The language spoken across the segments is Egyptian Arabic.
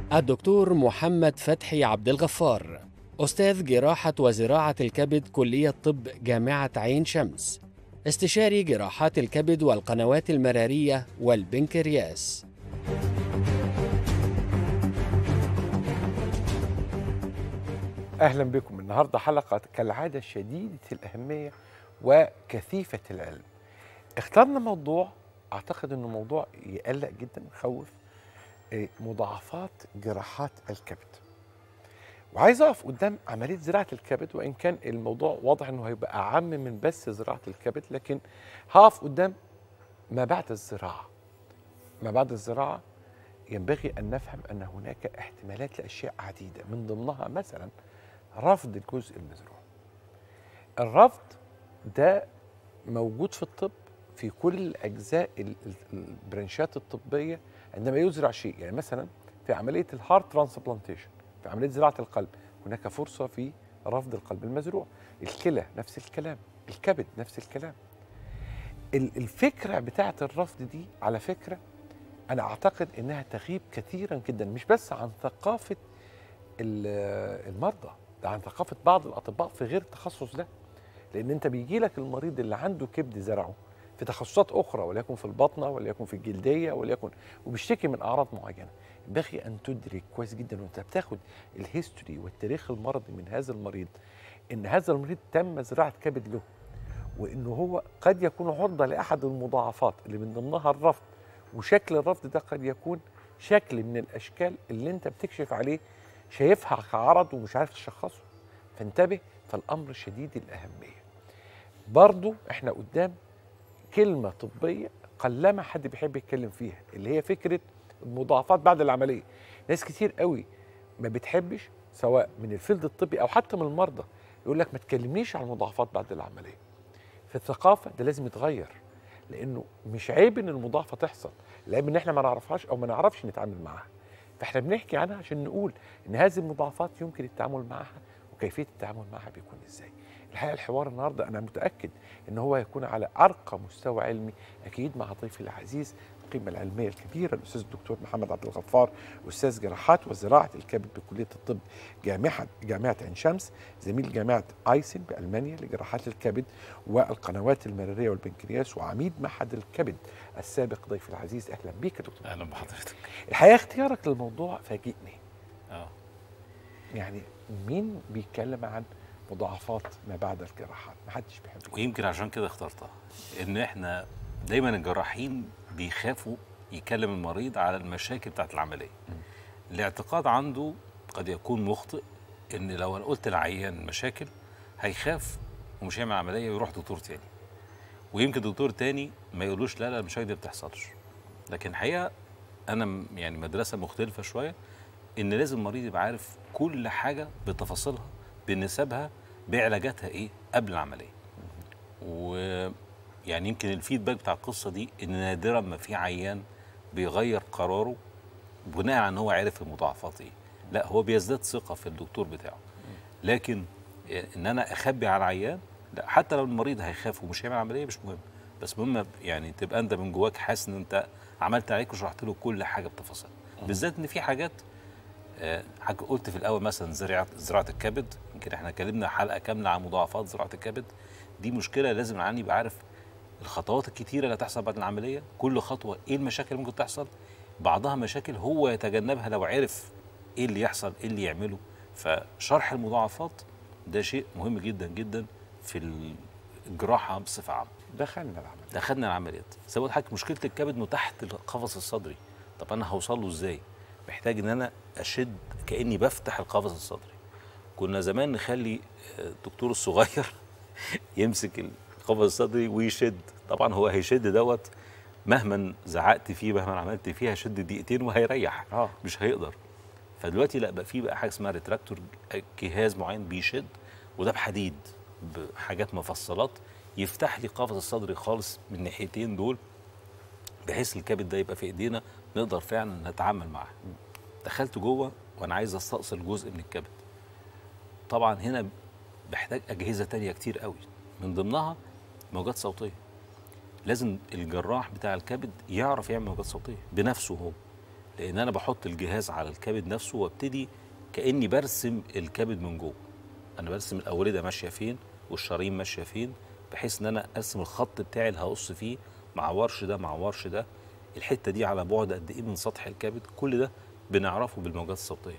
الدكتور محمد فتحي عبد الغفار أستاذ جراحة وزراعة الكبد كلية طب جامعة عين شمس استشاري جراحات الكبد والقنوات المرارية والبنكرياس اهلا بكم النهارده حلقه كالعاده شديده الاهميه وكثيفه العلم اخترنا موضوع اعتقد انه موضوع يقلق جدا ويخوف إيه، مضاعفات جراحات الكبد وعايز اقف قدام عمليه زراعه الكبد وان كان الموضوع واضح انه هيبقى اعم من بس زراعه الكبد لكن هقف قدام ما بعد الزراعه ما بعد الزراعه ينبغي ان نفهم ان هناك احتمالات لاشياء عديده من ضمنها مثلا رفض الجزء المزروع الرفض ده موجود في الطب في كل اجزاء ال- ال- البرانشات الطبيه عندما يزرع شيء يعني مثلا في عمليه الهارت ترانسبلانتيشن في عمليه زراعه القلب هناك فرصه في رفض القلب المزروع الكلى نفس الكلام الكبد نفس الكلام ال- الفكره بتاعه الرفض دي على فكره انا اعتقد انها تغيب كثيرا جدا مش بس عن ثقافه ال- المرضى ده عن ثقافه بعض الاطباء في غير التخصص ده لان انت بيجي لك المريض اللي عنده كبد زرعه في تخصصات اخرى وليكن في البطنه وليكن في الجلديه وليكن وبيشتكي من اعراض معينه ينبغي ان تدرك كويس جدا وانت بتاخد الهيستوري والتاريخ المرضي من هذا المريض ان هذا المريض تم زراعه كبد له وانه هو قد يكون عرضه لاحد المضاعفات اللي من ضمنها الرفض وشكل الرفض ده قد يكون شكل من الاشكال اللي انت بتكشف عليه شايفها كعرض ومش عارف تشخصه فانتبه فالامر شديد الاهميه برضو احنا قدام كلمه طبيه قلما حد بيحب يتكلم فيها اللي هي فكره المضاعفات بعد العمليه ناس كتير قوي ما بتحبش سواء من الفيلد الطبي او حتى من المرضى يقول لك ما تكلمنيش عن المضاعفات بعد العمليه في الثقافه ده لازم يتغير لانه مش عيب ان المضاعفه تحصل العيب ان احنا ما نعرفهاش او ما نعرفش نتعامل معاها فاحنا بنحكي عنها عشان نقول ان هذه المضاعفات يمكن التعامل معها وكيفيه التعامل معها بيكون ازاي الحقيقه الحوار النهارده انا متاكد ان هو يكون على ارقى مستوى علمي اكيد مع ضيفي العزيز القيمه العلميه الكبيره الاستاذ الدكتور محمد عبد الغفار استاذ جراحات وزراعه الكبد بكليه الطب جامعه جامعه عين شمس زميل جامعه ايسن بالمانيا لجراحات الكبد والقنوات المراريه والبنكرياس وعميد معهد الكبد السابق ضيف العزيز اهلا بيك يا دكتور اهلا بحضرتك الحقيقه اختيارك للموضوع فاجئني اه يعني مين بيتكلم عن مضاعفات ما بعد الجراحات ما حدش بيحب ويمكن عشان كده اخترتها ان احنا دايما الجراحين بيخافوا يكلم المريض على المشاكل بتاعت العمليه الاعتقاد عنده قد يكون مخطئ ان لو انا قلت للعيان مشاكل هيخاف ومش هيعمل عمليه ويروح دكتور تاني ويمكن دكتور تاني ما يقولوش لا لا المشاكل دي ما بتحصلش لكن الحقيقه انا م- يعني مدرسه مختلفه شويه ان لازم المريض يبقى عارف كل حاجه بتفاصيلها بنسبها بعلاجاتها ايه قبل العمليه ويعني يمكن الفيدباك بتاع القصه دي ان نادرا ما في عيان بيغير قراره بناء على ان هو عارف المضاعفات ايه لا هو بيزداد ثقه في الدكتور بتاعه لكن ان انا اخبي على العيان لا حتى لو المريض هيخاف ومش هيعمل عمليه مش مهم بس مهم يعني تبقى انت من جواك حاسس ان انت عملت عليك وشرحت له كل حاجه بتفاصيل بالذات ان في حاجات آه، حاجة قلت في الاول مثلا زراعه زراعه الكبد يمكن احنا اتكلمنا حلقه كامله عن مضاعفات زراعه الكبد دي مشكله لازم العيان يبقى عارف الخطوات الكتيره اللي هتحصل بعد العمليه كل خطوه ايه المشاكل اللي ممكن تحصل بعضها مشاكل هو يتجنبها لو عرف ايه اللي يحصل ايه اللي يعمله فشرح المضاعفات ده شيء مهم جدا جدا في الجراحه بصفه عامه دخلنا العمل دخلنا العمليات زي ما قلت لحضرتك مشكله الكبد انه تحت القفص الصدري طب انا هوصل له ازاي محتاج ان انا اشد كاني بفتح القفص الصدري كنا زمان نخلي آه، الدكتور الصغير يمسك القفص الصدري ويشد طبعا هو هيشد دوت مهما زعقت فيه مهما عملت فيه هيشد دقيقتين وهيريح اه مش هيقدر فدلوقتي لا بقى في بقى حاجه اسمها ريتراكتور جهاز معين بيشد وده بحديد بحاجات مفصلات يفتح لي قفص الصدري خالص من الناحيتين دول بحيث الكبد ده يبقى في ايدينا نقدر فعلا نتعامل معاه دخلت جوه وانا عايز استأصل جزء من الكبد طبعا هنا بحتاج اجهزه تانية كتير قوي من ضمنها موجات صوتيه لازم الجراح بتاع الكبد يعرف يعمل موجات صوتيه بنفسه هو لان انا بحط الجهاز على الكبد نفسه وابتدي كاني برسم الكبد من جوه انا برسم الاورده ماشيه فين والشرايين ماشيه فين بحيث ان انا ارسم الخط بتاعي اللي هقص فيه مع ورش ده مع ورش ده الحته دي على بعد قد ايه من سطح الكبد كل ده بنعرفه بالموجات الصوتيه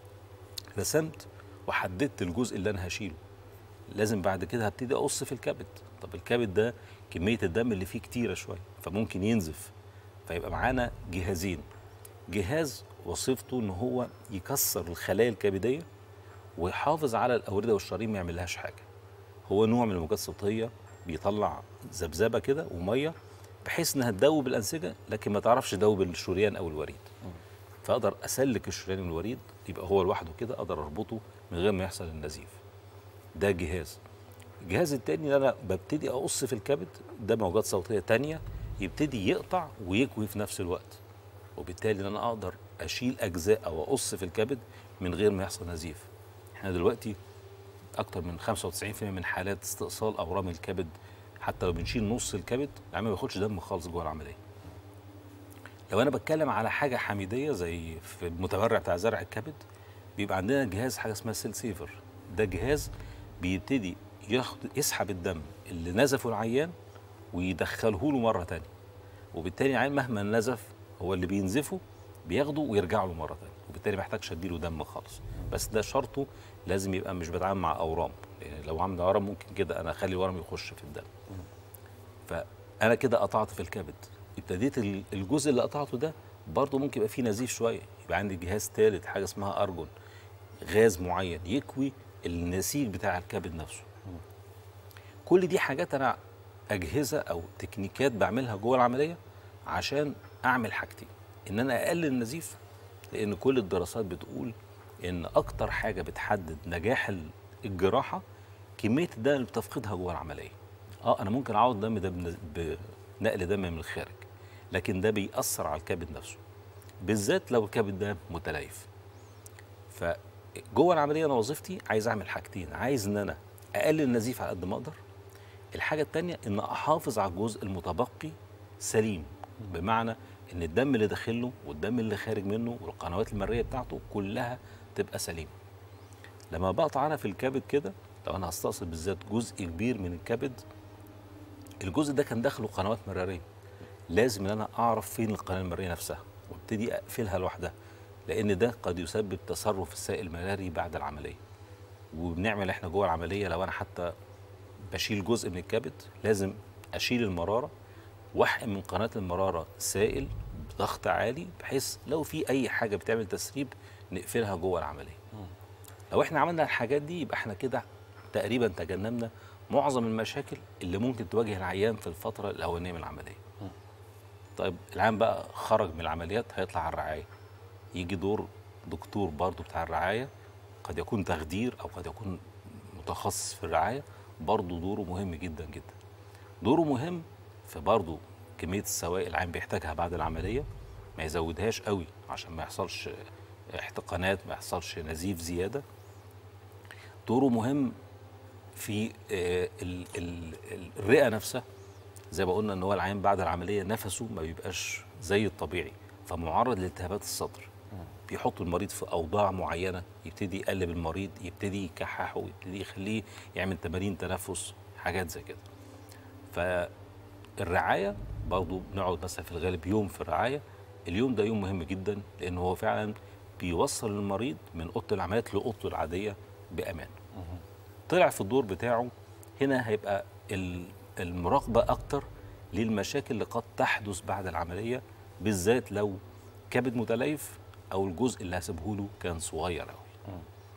رسمت وحددت الجزء اللي انا هشيله لازم بعد كده هبتدي اقص في الكبد طب الكبد ده كميه الدم اللي فيه كتيره شويه فممكن ينزف فيبقى معانا جهازين جهاز وظيفته ان هو يكسر الخلايا الكبديه ويحافظ على الاورده والشرايين ما يعملهاش حاجه هو نوع من الموجات الصوتيه بيطلع ذبذبه كده وميه بحيث انها تدوب الانسجه لكن ما تعرفش تدوب الشريان او الوريد فاقدر اسلك الشريان والوريد يبقى هو لوحده كده اقدر اربطه من غير ما يحصل النزيف ده جهاز الجهاز التاني اللي انا ببتدي اقص في الكبد ده موجات صوتيه تانية يبتدي يقطع ويكوي في نفس الوقت وبالتالي ان انا اقدر اشيل اجزاء او اقص في الكبد من غير ما يحصل نزيف احنا دلوقتي اكتر من 95% من حالات استئصال اورام الكبد حتى لو بنشيل نص الكبد العيان ما بياخدش دم خالص جوه العمليه لو انا بتكلم على حاجه حميديه زي في المتبرع بتاع زرع الكبد بيبقى عندنا جهاز حاجه اسمها سيل سيفر ده جهاز بيبتدي ياخد يسحب الدم اللي نزفه العيان ويدخله له مره تانية وبالتالي العيان مهما نزف هو اللي بينزفه بياخده ويرجع له مره تانية وبالتالي ما يحتاجش اديله دم خالص بس ده شرطه لازم يبقى مش بتعامل مع اورام لان لو عامل اورام ممكن كده انا اخلي الورم يخش في الدم فانا كده قطعت في الكبد ابتديت ال- الجزء اللي قطعته ده برضه ممكن يبقى فيه نزيف شويه يبقى عندي جهاز ثالث حاجه اسمها ارجون غاز معين يكوي النسيج بتاع الكبد نفسه كل دي حاجات انا اجهزه او تكنيكات بعملها جوه العمليه عشان اعمل حاجتين ان انا اقلل النزيف لان كل الدراسات بتقول ان اكتر حاجه بتحدد نجاح ال- الجراحه كميه الدم اللي بتفقدها جوه العمليه اه انا ممكن اعوض الدم ده بنز- بنقل دم من الخارج لكن ده بيأثر على الكبد نفسه بالذات لو الكبد ده متليف فجوه العمليه انا وظيفتي عايز اعمل حاجتين عايز ان انا اقلل النزيف على قد ما اقدر الحاجه الثانيه ان احافظ على الجزء المتبقي سليم بمعنى ان الدم اللي داخله والدم اللي خارج منه والقنوات المرئيه بتاعته كلها تبقى سليمه لما بقطع انا في الكبد كده لو انا هستأصل بالذات جزء كبير من الكبد الجزء ده كان داخله قنوات مراريه لازم ان انا اعرف فين القناه المرئيه نفسها وابتدي اقفلها لوحدها لان ده قد يسبب تصرف السائل المراري بعد العمليه وبنعمل احنا جوه العمليه لو انا حتى بشيل جزء من الكبد لازم اشيل المراره واحقن من قناه المراره سائل بضغط عالي بحيث لو في اي حاجه بتعمل تسريب نقفلها جوه العمليه لو احنا عملنا الحاجات دي يبقى احنا كده تقريبا تجنبنا معظم المشاكل اللي ممكن تواجه العيان في الفتره الاولانيه من العمليه طيب العيان بقى خرج من العمليات هيطلع على الرعايه يجي دور دكتور برضو بتاع الرعايه قد يكون تخدير او قد يكون متخصص في الرعايه برضو دوره مهم جدا جدا دوره مهم في برضو كميه السوائل العيان بيحتاجها بعد العمليه ما يزودهاش قوي عشان ما يحصلش احتقانات ما يحصلش نزيف زياده دوره مهم في آه، ال- ال- ال- الرئه نفسها زي ما قلنا ان هو العيان بعد العمليه نفسه ما بيبقاش زي الطبيعي فمعرض لالتهابات الصدر بيحط المريض في اوضاع معينه يبتدي يقلب المريض يبتدي يكححه يبتدي يخليه يعمل تمارين تنفس حاجات زي كده فالرعايه برضو بنقعد مثلا في الغالب يوم في الرعايه اليوم ده يوم مهم جدا لان هو فعلا بيوصل المريض من اوضه العمليات لاوضته العاديه بامان طلع في الدور بتاعه هنا هيبقى ال- المراقبه اكتر للمشاكل اللي قد تحدث بعد العمليه بالذات لو كبد متليف او الجزء اللي هسيبه له كان صغير قوي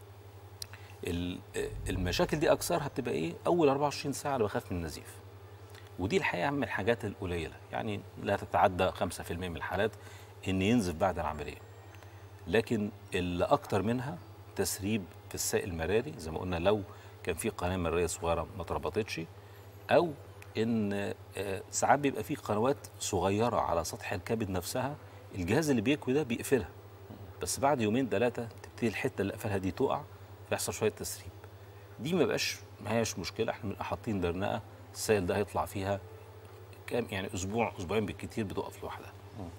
ال- المشاكل دي اكثرها بتبقى ايه اول 24 ساعه انا بخاف من النزيف ودي الحقيقه من الحاجات القليله يعني لا تتعدى 5% من الحالات ان ينزف بعد العمليه لكن اللي اكتر منها تسريب في السائل المراري زي ما قلنا لو كان في قناه مراريه صغيره ما اتربطتش او ان آه، ساعات بيبقى في قنوات صغيره على سطح الكبد نفسها الجهاز اللي بيكوي ده بيقفلها بس بعد يومين ثلاثه تبتدي الحته اللي قفلها دي تقع فيحصل شويه تسريب دي ما بقاش ما هياش مشكله احنا بنبقى حاطين درنقه السائل ده هيطلع فيها كام يعني اسبوع اسبوعين بالكتير بتقف لوحدها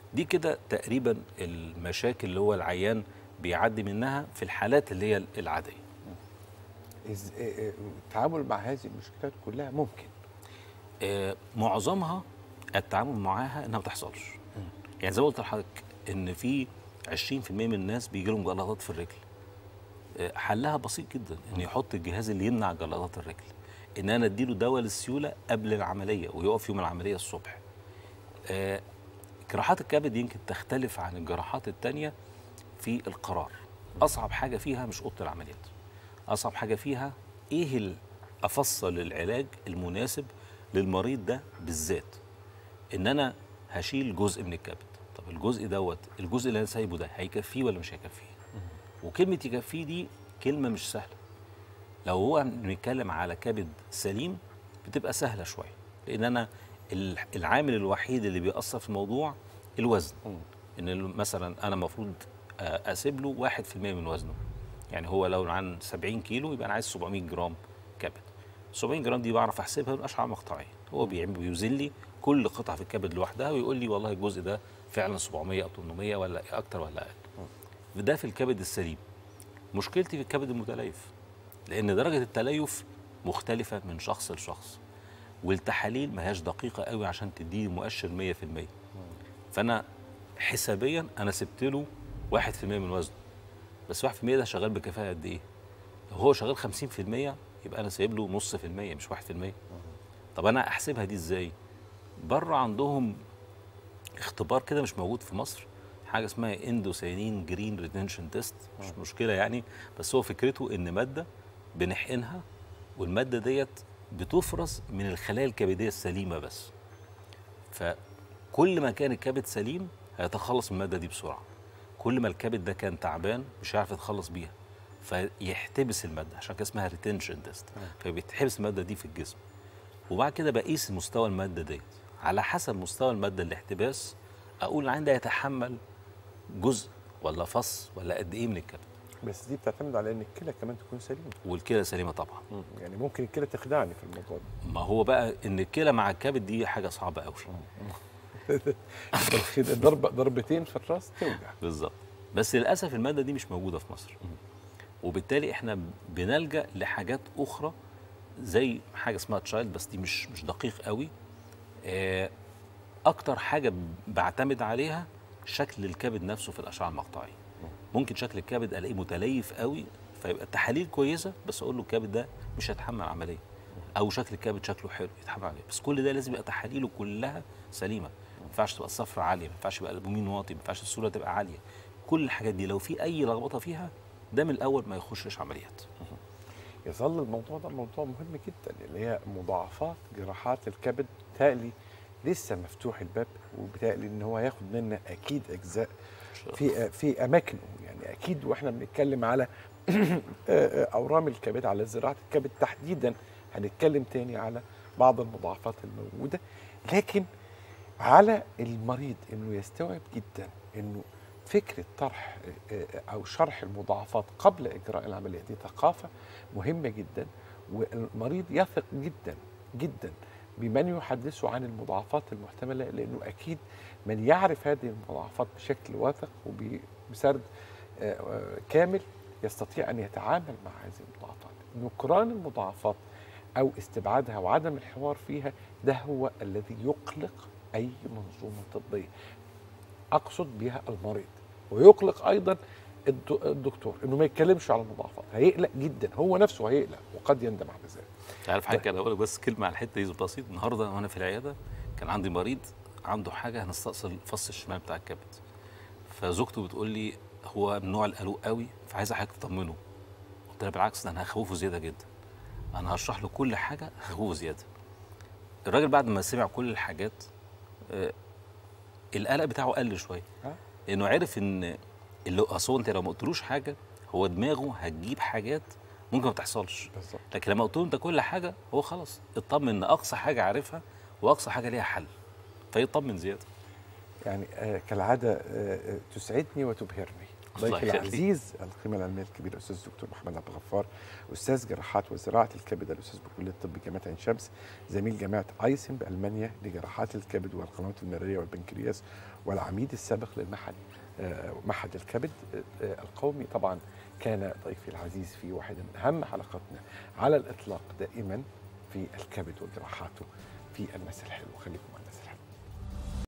دي كده تقريبا المشاكل اللي هو العيان بيعدي منها في الحالات اللي هي العاديه إز... آه، آه، التعامل مع هذه المشكلات كلها ممكن آه، معظمها التعامل معاها انها ما بتحصلش يعني زي ما قلت لحضرتك ان في 20% من الناس بيجي لهم جلطات في الرجل آه، حلها بسيط جدا ان يحط الجهاز اللي يمنع جلطات الرجل ان انا اديله دواء للسيوله قبل العمليه ويقف يوم العمليه الصبح آه، جراحات الكبد يمكن تختلف عن الجراحات التانية في القرار اصعب حاجه فيها مش اوضه العمليات اصعب حاجه فيها ايه ال- افصل العلاج المناسب للمريض ده بالذات ان انا هشيل جزء من الكبد طب الجزء دوت الجزء اللي انا سايبه ده هيكفيه ولا مش هيكفيه وكلمه يكفيه دي كلمه مش سهله لو هو بنتكلم على كبد سليم بتبقى سهله شويه لان انا ال- العامل الوحيد اللي بيأثر في الموضوع الوزن ان ال- مثلا انا المفروض آه، اسيب له 1% من وزنه يعني هو لو عن 70 كيلو يبقى انا عايز 700 جرام كبد 700 جرام دي بعرف احسبها من اشعه مقطعيه هو بيعمل بيوزن لي كل قطعه في الكبد لوحدها ويقول لي والله الجزء ده فعلا 700 او 800 ولا اكتر ولا اقل ده في الكبد السليم مشكلتي في الكبد المتليف لان درجه التليف مختلفه من شخص لشخص والتحاليل ما هياش دقيقه قوي عشان تديني مؤشر 100% فانا حسابيا انا سبت له 1% من وزنه بس 1% ده شغال بكفاءه قد ايه؟ لو هو شغال 50% يبقى انا سايب له نص في المية مش 1% طب انا احسبها دي ازاي؟ بره عندهم اختبار كده مش موجود في مصر حاجه اسمها اندوسيانين جرين ريتنشن تيست مش مشكله يعني بس هو فكرته ان ماده بنحقنها والماده ديت بتفرز من الخلايا الكبديه السليمه بس فكل ما كان الكبد سليم هيتخلص من الماده دي بسرعه كل ما الكبد ده كان تعبان مش هيعرف يتخلص بيها فيحتبس الماده عشان كده اسمها ريتنشن تيست فبيتحبس الماده دي في الجسم وبعد كده بقيس مستوى الماده ديت على حسب مستوى الماده الاحتباس اقول العين ده يتحمل جزء ولا فص ولا قد ايه من الكبد بس دي بتعتمد على ان الكلى كمان تكون سليمه والكلى سليمه طبعا يعني ممكن الكلى تخدعني في الموضوع ده ما هو بقى ان الكلى مع الكبد دي حاجه صعبه قوي ضربه ضربتين في الراس توجع بالظبط بس للاسف الماده دي مش موجوده في مصر وبالتالي احنا بنلجا لحاجات اخرى زي حاجه اسمها تشايلد بس دي مش مش دقيق قوي آه، اكتر حاجه بعتمد عليها شكل الكبد نفسه في الاشعه المقطعيه ممكن شكل الكبد الاقيه متليف قوي فيبقى التحاليل كويسه بس اقول له الكبد ده مش هيتحمل عمليه او شكل الكبد شكله حلو يتحمل عمليه بس كل ده لازم يبقى تحاليله كلها سليمه ما ينفعش تبقى الصفرة عاليه ما ينفعش يبقى الالبومين واطي ما ينفعش الصوره تبقى عاليه كل الحاجات دي لو في اي لخبطه فيها ده من الاول ما يخشش عمليات يظل الموضوع ده موضوع مهم جدا اللي هي مضاعفات جراحات الكبد تالي لسه مفتوح الباب وبتالي ان هو هياخد منا اكيد اجزاء في في اماكنه يعني اكيد واحنا بنتكلم على اورام الكبد على زراعه الكبد تحديدا هنتكلم تاني على بعض المضاعفات الموجوده لكن على المريض انه يستوعب جدا انه فكره طرح او شرح المضاعفات قبل اجراء العمليه دي ثقافه مهمه جدا والمريض يثق جدا جدا بمن يحدثه عن المضاعفات المحتمله لانه اكيد من يعرف هذه المضاعفات بشكل واثق وبسرد كامل يستطيع ان يتعامل مع هذه المضاعفات نكران المضاعفات او استبعادها وعدم الحوار فيها ده هو الذي يقلق اي منظومه طبيه اقصد بها المريض ويقلق ايضا الدكتور انه ما يتكلمش على المضاعفات هيقلق جدا هو نفسه هيقلق وقد يندم على ذلك عارف حاجه كده اقول لك بس كلمه على الحته دي بسيط النهارده وانا في العياده كان عندي مريض عنده حاجه هنستأصل الفص الشمال بتاع الكبد فزوجته بتقول لي هو من النوع القلق قوي فعايزه حضرتك تطمنه قلت لها بالعكس ده انا هخوفه زياده جدا انا هشرح له كل حاجه هخوفه زياده الراجل بعد ما سمع كل الحاجات آه القلق بتاعه قل شويه لانه عرف ان اللي اصل انت لو ما قلتلوش حاجه هو دماغه هتجيب حاجات ممكن ما تحصلش بالظبط لكن لما قلت له انت كل حاجه هو خلاص اطمن ان اقصى حاجه عارفها واقصى حاجه ليها حل فيطمن زياده يعني آه كالعاده آه تسعدني وتبهرني ضيفي العزيز القيمه العلميه الكبيره الاستاذ الدكتور محمد عبد الغفار استاذ جراحات وزراعه الكبد الاستاذ بكليه الطب جامعه عين شمس زميل جامعه ايسن بالمانيا لجراحات الكبد والقنوات المراريه والبنكرياس والعميد السابق للمعهد آه، معهد الكبد آه، آه، القومي طبعا كان ضيفي العزيز في واحدة من أهم حلقاتنا على الإطلاق دائما في الكبد وجراحاته في الناس الحلو خليكم مع الناس الحلو